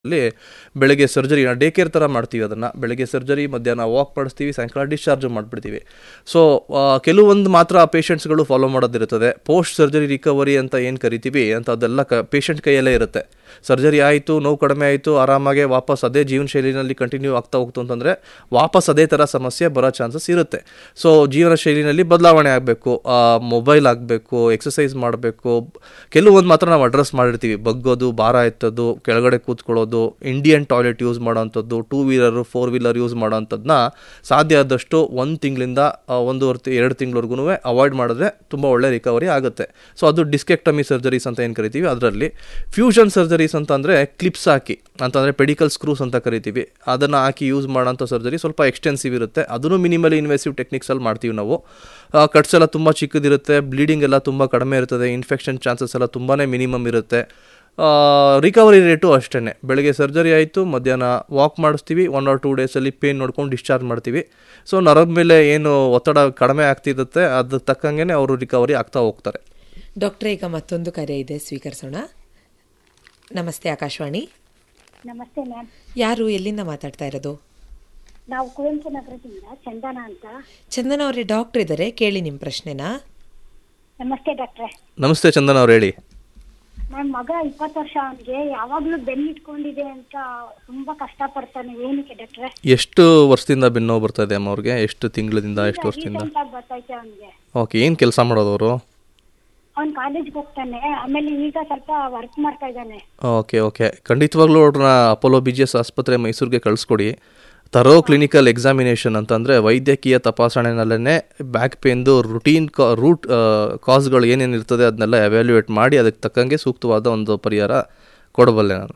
ಅಲ್ಲಿ ಬೆಳಗ್ಗೆ surgery day care ಥರ ಮಾಡ್ತೀವಿ ಅದನ್ನು ಬೆಳಗ್ಗೆ ಸರ್ಜರಿ ಮಧ್ಯಾಹ್ನ ವಾಕ್ ಮಾಡಿಸ್ತೀವಿ ಸಾಯಂಕಾಲ ಡಿಸ್ಚಾರ್ಜ್ ಮಾಡಿಬಿಡ್ತೀವಿ ಸೊ ಕೆಲವೊಂದು ಮಾತ್ರ ಪೇಷಂಟ್ಸ್ಗಳು ಫಾಲೋ ಮಾಡೋದಿರ್ತದೆ ಪೋಸ್ಟ್ ಸರ್ಜರಿ ರಿಕವರಿ ಅಂತ ಏನು ಕರಿತೀವಿ ಅಂತ ಅದೆಲ್ಲ ಕ ಪೇಷಂಟ್ ಕೈಯಲ್ಲೇ ಇರುತ್ತೆ ಸರ್ಜರಿ ಆಯಿತು ನೋವು ಕಡಿಮೆ ಆಯಿತು ಆರಾಮಾಗೆ ವಾಪಸ್ ಅದೇ ಜೀವನ ಶೈಲಿನಲ್ಲಿ ಕಂಟಿನ್ಯೂ ಆಗ್ತಾ ಹೋಗ್ತು ಅಂತಂದರೆ ವಾಪಸ್ ಅದೇ ಥರ ಸಮಸ್ಯೆ ಬರೋ ಚಾನ್ಸಸ್ ಇರುತ್ತೆ ಸೊ ಜೀವನ ಶೈಲಿನಲ್ಲಿ ಬದಲಾವಣೆ ಆಗಬೇಕು ಮೊಬೈಲ್ ಆಗಬೇಕು ಎಕ್ಸಸೈಸ್ ಮಾಡಬೇಕು ಕೆಲವೊಂದು ಮಾತ್ರ ನಾವು ಅಡ್ರೆಸ್ ಮಾಡಿರ್ತೀವಿ ಬಗ್ಗೋದು ಭಾರ ಎತ್ತೋದು ಕೆಳಗಡೆ ಕೂತ್ಕೊಳ್ಳೋದು ಇಂಡಿಯನ್ ಟಾಯ್ಲೆಟ್ ಯೂಸ್ ಮಾಡೋವಂಥದ್ದು two wheeler four wheeler use ಮಾಡೋವಂಥದ್ದನ್ನ ಸಾಧ್ಯ ಆದಷ್ಟು ಒಂದು ತಿಂಗಳಿಂದ ಒಂದೂವರೆ ತಿ- ಎರಡು ತಿಂಗಳವರೆಗೂ ಅವಾಯ್ಡ್ ಮಾಡಿದ್ರೆ ತುಂಬ ಒಳ್ಳೆ ರಿಕವರಿ ಆಗುತ್ತೆ ಸೊ ಅದು ಡಿಸ್ಕೆಕ್ಟಮಿ ಸರ್ಜರೀಸ್ ಅಂತ ಏನು ಕರಿತೀವಿ ಅದರಲ್ಲಿ ಫ್ಯೂಷನ್ ಸರ್ಜರೀಸ್ ಅಂತಂದರೆ ಕ್ಲಿಪ್ಸ್ ಹಾಕಿ ಅಂತಂದರೆ ಪೆಡಿಕಲ್ ಸ್ಕ್ರೂಸ್ ಅಂತ ಕರಿತೀವಿ ಅದನ್ನು ಹಾಕಿ ಯೂಸ್ ಮಾಡೋಂಥ ಸರ್ಜರಿ ಸ್ವಲ್ಪ ಎಕ್ಸ್ಟೆನ್ಸಿವ್ ಇರುತ್ತೆ ಅದನ್ನು ಮಿನಿಮಲಿ ಇನ್ವೆಸಿವ್ ಟೆಕ್ನಿಕ್ಸಲ್ಲಿ ಮಾಡ್ತೀವಿ ನಾವು ಕಟ್ಸ್ ಎಲ್ಲ ತುಂಬ ಚಿಕ್ಕದಿರುತ್ತೆ ಬ್ಲೀಡಿಂಗ್ ಎಲ್ಲ ತುಂಬ ಕಡಿಮೆ ಇರ್ತದೆ ಇನ್ಫೆಕ್ಷನ್ ಚಾನ್ಸಸ್ ಎಲ್ಲ ತುಂಬಾ ಮಿನಿಮಮ್ ಇರುತ್ತೆ ರಿಕವರಿ ರೇಟು ಅಷ್ಟೇ ಬೆಳಗ್ಗೆ ಸರ್ಜರಿ ಆಯಿತು ಮಧ್ಯಾಹ್ನ ವಾಕ್ ಮಾಡಿಸ್ತೀವಿ ಒನ್ ಆರ್ ಟೂ ಡೇಸಲ್ಲಿ ಪೇನ್ ನೋಡ್ಕೊಂಡು ಡಿಸ್ಚಾರ್ಜ್ ಮಾಡ್ತೀವಿ ಸೊ ನರದ ಮೇಲೆ ಏನು ಒತ್ತಡ ಕಡಿಮೆ ಆಗ್ತಿರುತ್ತೆ ಅದಕ್ಕೆ ತಕ್ಕಂಗೆ ಅವರು ರಿಕವರಿ ಆಗ್ತಾ ಹೋಗ್ತಾರೆ ಡಾಕ್ಟ್ರೆ ಈಗ ಮತ್ತೊಂದು ಕರೆ ಇದೆ ಸ್ವೀಕರಿಸೋಣ ನಮಸ್ತೆ ಆಕಾಶವಾಣಿ ನಮಸ್ತೆ ಮ್ಯಾಮ್ ಯಾರು ಎಲ್ಲಿಂದ ಮಾತಾಡ್ತಾ ಇರೋದು ನಾವು ಕುವೆಂಪು ನಗರದಿಂದ ಚಂದನ ಅಂತ ಚಂದನ ಅವರೇ ಡಾಕ್ಟರ್ ಇದ್ದಾರೆ ಕೇಳಿ ನಿಮ್ಮ ಪ್ರಶ್ನೆನಾ ನಮಸ್ತೆ ಡಾಕ್ಟ್ರೆ ನಮಸ್ತೆ ಚಂದನ್ ಅವ್ರು ಹೇಳಿ ನನ್ನ ಮಗ ಇಪ್ಪತ್ತು ವರ್ಷ ಅವನಿಗೆ ಯಾವಾಗ್ಲೂ ಬೆನ್ನು ಇಟ್ಕೊಂಡಿದೆ ಅಂತ ತುಂಬಾ ಕಷ್ಟ ಪಡ್ತಾನೆ ಏನಕ್ಕೆ ಡಾಕ್ಟ್ರೆ ಎಷ್ಟು ವರ್ಷದಿಂದ ಬೆನ್ನೋವು ಬರ್ತಾ ಇದೆ ಅಮ್ಮ ಅವ್ರಿಗೆ ಎಷ್ಟು ತಿಂಗಳಿಂದ ಎಷ್ಟು ವರ್ಷದಿಂದ ರೀಸೆಂಟ್ ಆಗಿ ಬರ್ತೈತೆ ಅವನಿಗೆ ಓಕೆ ಏನು ಕೆಲಸ ಮಾಡೋದು ಅವರು ಅವ್ನ್ ಕಾಲೇಜ್ಗೆ ಹೋಗ್ತಾನೆ ಆಮೇಲೆ ಈಗ ಸ್ವಲ್ಪ ವರ್ಕ್ ಮಾಡ್ತಾ ಇದ್ದಾನೆ ಓಕೆ ಓಕೆ ಖಂಡಿತವಾಗ್ಲೂ ಅವ್ರನ್ನ ಅಪೋಲೋ ಬಿ ಜಿ ಎಸ್ ಆಸ್ಪತ್ರೆ ಮೈಸೂರಿಗೆ ಕಳಿಸ್ಕೊಡಿ ತರೋ ಕ್ಲಿನಿಕಲ್ ಎಕ್ಸಾಮಿನೇಷನ್ ಅಂತಂದರೆ ವೈದ್ಯಕೀಯ ತಪಾಸಣೆನಲ್ಲೇ ಬ್ಯಾಕ್ ಪೇನ್ದು ರುಟೀನ್ ಕಾ ರೂಟ್ ಕಾಸ್ಗಳು ಏನೇನು ಇರ್ತದೆ ಅದನ್ನೆಲ್ಲ ಎವ್ಯಾಲ್ಯೂಯೇಟ್ ಮಾಡಿ ಅದಕ್ಕೆ ತಕ್ಕಂಗೆ ಸೂಕ್ತವಾದ ಒಂದು ಪರಿಹಾರ ಕೊಡಬಲ್ಲೆ ನಾನು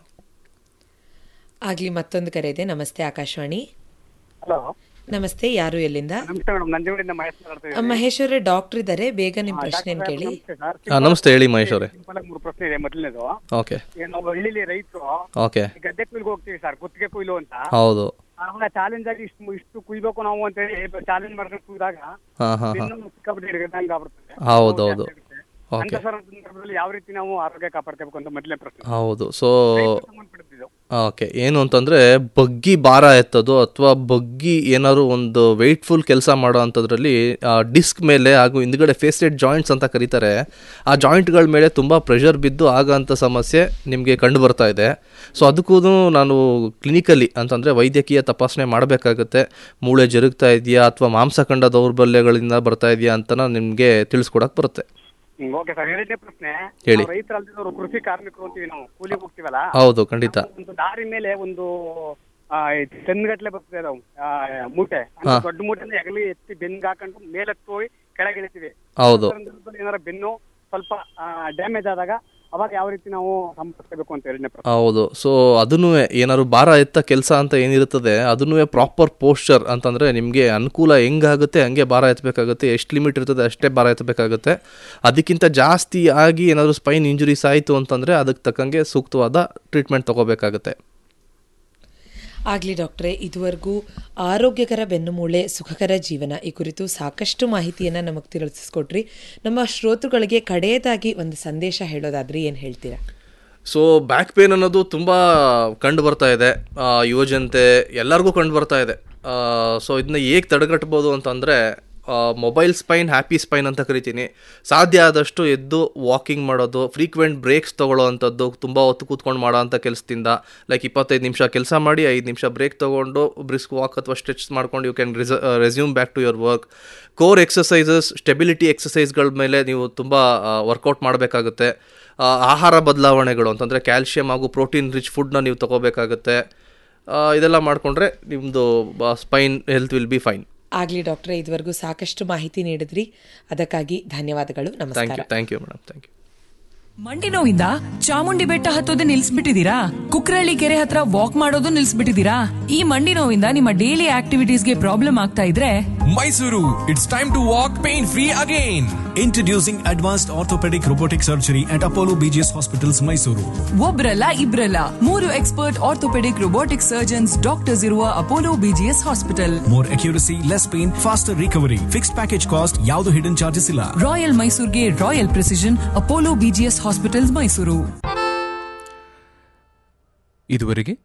ಆಗ್ಲಿ ಮತ್ತೊಂದು ಕರೆ ಇದೆ ನಮಸ್ತೆ ಆಕಾಶವಾಣಿ ಹಲೋ ನಮಸ್ತೆ ಯಾರು ಎಲ್ಲಿಂದ ನಮಸ್ತೆ ಮೇಡಮ್ ನಂಜನಗೂಡಿಂದ ಮಹೇಶ್ ಮಾತಾಡ್ತಾ ಆ, ಮಹೇಶ್ ಅವರೇ ಡಾಕ್ಟರ್ ಇದ್ದಾರೆ ಬೇಗ ನಿಮ್ಮ ಪ್ರಶ್ನೆನ ಕೇಳಿ ನಮಸ್ತೆ ಸರ್ ಹಾಂ ನಮಸ್ತೆ ಹೇಳಿ ಮಹೇಶ್ ಅವರೇ ಸಿಂಪಲ್ ಆಗಿ ಮೂರು ಪ್ರಶ್ನೆ ಇದೆ ಮೊದಲನೇದು ಓಕೆ ಈಗ ನಾವು ಹಳ್ಳಿಲಿ ರೈತರು ಓಕೆ ಗದ್ದೆ ಕುಯ್ಲಿಗೆ ಹೋಗ್ತೀವಿ ಸರ್ ಗುತ್ತಿಗೆ ಕುಯ್ಲು ಅಂತ ಹೌದು ಆವಾಗ ಚಾಲೆಂಜ್ ಆಗಿ ಇಷ್ಟು ಇಷ್ಟು ಕುಯ್ಬೇಕು ನಾವು ಅಂತ ಹೇಳಿ ಚಾಲೆಂಜ್ ಮಾಡ್ಕೊಂಡು ಕುಯ್ದಾಗ ಹಾಂ ಹಾಂ ಹಾಂ ಬೆನ್ನು ಸಿಕ್ಕಾಪಟ್ಟೆ ಹಿಡಿದಂಗೆ ಆಗ್ಬಿಡ್ತದೆ ಹೌದು ಹೌದು ಅಂತ ಓಕೆ ಸರ್ ಸಂದರ್ಭದಲ್ಲಿ ಯಾವ ರೀತಿ ನಾವು ಆರೋಗ್ಯ ಕಾಪಾಡ್ಕೋಬೇಕು ಅಂತ ಮೊದಲನೇ ಪ್ರಶ್ನೆ ಹೌದು ಸೊ ಸಂಬಂಧಪಟ್ಟಿದ್ದು ಓಕೆ ಏನು ಅಂತಂದರೆ ಬಗ್ಗಿ ಭಾರ ಎತ್ತೋದು ಅಥವಾ ಬಗ್ಗಿ ಏನಾದ್ರು ಒಂದು ವೆಯ್ಟ್ಫುಲ್ ಕೆಲಸ ಮಾಡೋ ಅಂಥದ್ರಲ್ಲಿ ಡಿಸ್ಕ್ ಮೇಲೆ ಹಾಗೂ ಹಿಂದ್ಗಡೆ ಫೇಸ್ಟೆಡ್ ಜಾಯಿಂಟ್ಸ್ ಅಂತ ಕರೀತಾರೆ ಆ ಜಾಯಿಂಟ್ಗಳ ಮೇಲೆ ತುಂಬ ಪ್ರೆಷರ್ ಬಿದ್ದು ಆಗೋಂಥ ಸಮಸ್ಯೆ ನಿಮಗೆ ಕಂಡು ಬರ್ತಾ ಇದೆ ಸೊ ಅದಕ್ಕೂ ನಾನು ಕ್ಲಿನಿಕಲಿ ಅಂತಂದರೆ ವೈದ್ಯಕೀಯ ತಪಾಸಣೆ ಮಾಡಬೇಕಾಗುತ್ತೆ ಮೂಳೆ ಜರುಗ್ತಾ ಇದೆಯಾ ಅಥವಾ ಮಾಂಸಖಂಡ ದೌರ್ಬಲ್ಯಗಳಿಂದ ಬರ್ತಾ ಇದೆಯಾ ಅಂತ ನಿಮಗೆ ತಿಳಿಸ್ಕೊಡಕ್ಕೆ ಬರುತ್ತೆ ಓಕೆ ಸರ್ ಎರಡನೇ ಪ್ರಶ್ನೆ ಹೇಳಿ. ನಾವು ರೈತರು ಅಲ್ದಿದ್ದವರು ಕೃಷಿ ಕಾರ್ಮಿಕರು ಅಂತೀವಿ ನಾವು ಕೂಲಿಗೆ ಹೋಗ್ತೀವಲ್ಲ ಹೌದು ಖಂಡಿತ ಒಂದು ದಾರಿ ಮೇಲೆ ಒಂದು ಟನ್ಗಟ್ಲೆ ಬರ್ತದೆ ನಾವು ಆ, ಮೂಟೆ ಅಂದ್ರೆ ದೊಡ್ಡ ಮೂಟೆನ ಹೆಗಲಿ ಎತ್ತಿ ಬೆನ್ನಿಗೆ ಹಾಕೊಂಡು ಮೇಲೆತ್ತು ಹೋಗಿ ಕೆಳಗೆ ಇಳಿತೀವಿ ಹೌದು ಸಂದರ್ಭದಲ್ಲಿ ಏನಾರ ಬೆನ್ನು ಸ್ವಲ್ಪ ಡ್ಯಾಮೇಜ್ ಆದಾಗ ಅವಾಗ ಯಾವ ರೀತಿ ನಾವು ಸಂಪರ್ಕಿಸಬೇಕು ಅಂತ ಎರಡನೇ ಪ್ರಶ್ನೆ ಹೌದು ಸೊ ಅದನ್ನು ಏನಾದ್ರು ಭಾರ ಎತ್ತ ಕೆಲಸ ಅಂತ ಏನಿರುತ್ತದೆ ಅದನ್ನು ಪ್ರಾಪರ್ ಪೋಸ್ಚರ್ ಅಂತಂದರೆ ನಿಮಗೆ ಅನುಕೂಲ ಹೆಂಗಾಗುತ್ತೆ ಹಂಗೆ ಭಾರ ಎತ್ತಬೇಕಾಗುತ್ತೆ ಎಷ್ಟು ಲಿಮಿಟ್ ಇರ್ತದೆ ಅಷ್ಟೇ ಭಾರ ಎತ್ತಬೇಕಾಗುತ್ತೆ ಅದಕ್ಕಿಂತ ಜಾಸ್ತಿ ಆಗಿ ಏನಾದರೂ ಸ್ಪೈನ್ ಇಂಜುರೀಸ್ ಆಯಿತು ಅಂತಂದರೆ ಅದಕ್ಕೆ ತಕ್ಕಂಗೆ ಸೂಕ್ತವಾದ ಟ್ರೀಟ್ಮೆಂಟ್ ತೊಗೋಬೇಕಾಗುತ್ತೆ ಆಗ್ಲಿ ಡಾಕ್ಟ್ರೆ ಇದುವರೆಗೂ ಆರೋಗ್ಯಕರ ಬೆನ್ನುಮೂಳೆ ಸುಖಕರ ಜೀವನ ಈ ಕುರಿತು ಸಾಕಷ್ಟು ಮಾಹಿತಿಯನ್ನು ನಮಗೆ ತಿಳಿಸ್ಕೊಟ್ರಿ ನಮ್ಮ ಶ್ರೋತೃಗಳಿಗೆ ಕಡೆಯದಾಗಿ ಒಂದು ಸಂದೇಶ ಹೇಳೋದಾದ್ರೆ ಏನು ಹೇಳ್ತೀರಾ ಸೊ ಬ್ಯಾಕ್ ಪೇನ್ ಅನ್ನೋದು ತುಂಬ ಕಂಡು ಬರ್ತಾ ಇದೆ ಆ, ಯುವಜನತೆ ಎಲ್ಲರಿಗೂ ಕಂಡು ಬರ್ತಾ ಇದೆ ಸೊ ಇದನ್ನ ಹೇಗೆ ತಡೆಗಟ್ಬೋದು ಅಂತಂದರೆ ಮೊಬೈಲ್ ಸ್ಪೈನ್ ಹ್ಯಾಪಿ ಸ್ಪೈನ್ ಅಂತ ಕರಿತೀನಿ ಸಾಧ್ಯ ಆದಷ್ಟು ಎದ್ದು ವಾಕಿಂಗ್ ಮಾಡೋದು ಫ್ರೀಕ್ವೆಂಟ್ ಬ್ರೇಕ್ಸ್ ತೊಗೊಳ್ಳೋ ಅಂಥದ್ದು ತುಂಬ ಹೊತ್ತು ಕೂತ್ಕೊಂಡು ಮಾಡೋ ಅಂಥ ಕೆಲಸದಿಂದ ಲೈಕ್ ಇಪ್ಪತ್ತೈದು ನಿಮಿಷ ಕೆಲಸ ಮಾಡಿ ಐದು ನಿಮಿಷ ಬ್ರೇಕ್ ತೊಗೊಂಡು ಬ್ರಿಸ್ಕ್ ವಾಕ್ ಅಥವಾ ಸ್ಟ್ರೆಚ್ ಮಾಡ್ಕೊಂಡು ಯು ಕ್ಯಾನ್ ರಿಸ resume back to your work core exercises stability ಎಕ್ಸಸೈಸ್ಗಳ ಮೇಲೆ ನೀವು ತುಂಬ ವರ್ಕೌಟ್ ಮಾಡಬೇಕಾಗುತ್ತೆ ಆ, ಆಹಾರ ಬದಲಾವಣೆಗಳು ಅಂತಂದರೆ ಕ್ಯಾಲ್ಶಿಯಂ ಹಾಗೂ ಪ್ರೋಟೀನ್ ರಿಚ್ ಫುಡ್ನ ನೀವು ತಗೋಬೇಕಾಗುತ್ತೆ ಆ, ಇದೆಲ್ಲ ಮಾಡಿಕೊಂಡ್ರೆ ನಿಮ್ಮದು spine health will be fine ಆಗ್ಲಿ ಡಾಕ್ಟ್ರೆ ಇದುವರೆಗೂ ಸಾಕಷ್ಟು ಮಾಹಿತಿ ನೀಡಿದ್ರಿ ಅದಕ್ಕಾಗಿ ಧನ್ಯವಾದಗಳು ಥ್ಯಾಂಕ್ ನಮಸ್ಕಾರ you thank you madam thank you ಮಂಡಿ ನೋವಿಂದ ಚಾಮುಂಡಿ ಬೆಟ್ಟ ಹತ್ತೋದು ನಿಲ್ಸ್ಬಿಟ್ಟಿದೀರಾ ಕುಕ್ರಳ್ಳಿ ಕೆರೆ ಹತ್ರ ವಾಕ್ ಮಾಡೋದು ನಿಲ್ಸ್ಬಿಟ್ಟಿದೀರಾ ಈ ಮಂಡಿ ನೋವಿಂದ ನಿಮ್ಮ ಡೈಲಿ ಆಕ್ಟಿವಿಟೀಸ್ಗೆ ಪ್ರಾಬ್ಲಮ್ ಆಗ್ತಾ ಇದ್ರೆ Mysuru, it's time to walk pain free again. Introducing advanced orthopedic robotic surgery at Apollo BGS Hospitals, Mysuru. ಒಬ್ರಲ್ಲ ಇಬ್ರಲ್ಲ ಮೂರು expert orthopedic robotic surgeons doctors ಇರುವ Apollo BGS hospital More accuracy, less pain, faster recovery. Fixed package cost, ಯಾವುದು hidden charges ಇಲ್ಲ. Royal ಮೈಸೂರ್ಗೆ royal precision Apollo BGS hospitals Mysuru Mysuru it's time to walk pain free again introducing advanced orthopedic robotic surgery at Apollo BGS hospitals Mysuru Mysuru more accuracy less pain faster recovery fixed package cost ಯಾವುದು hidden charges ಇಲ್ಲ ಆಗ್ಲಿ ಮತ್ತೊಂದು ಕರೆ ಇದೆ ನಮಸ್ತೆ ಆಕಾಶವಾಣಿ ಇದುವರೆಗೆ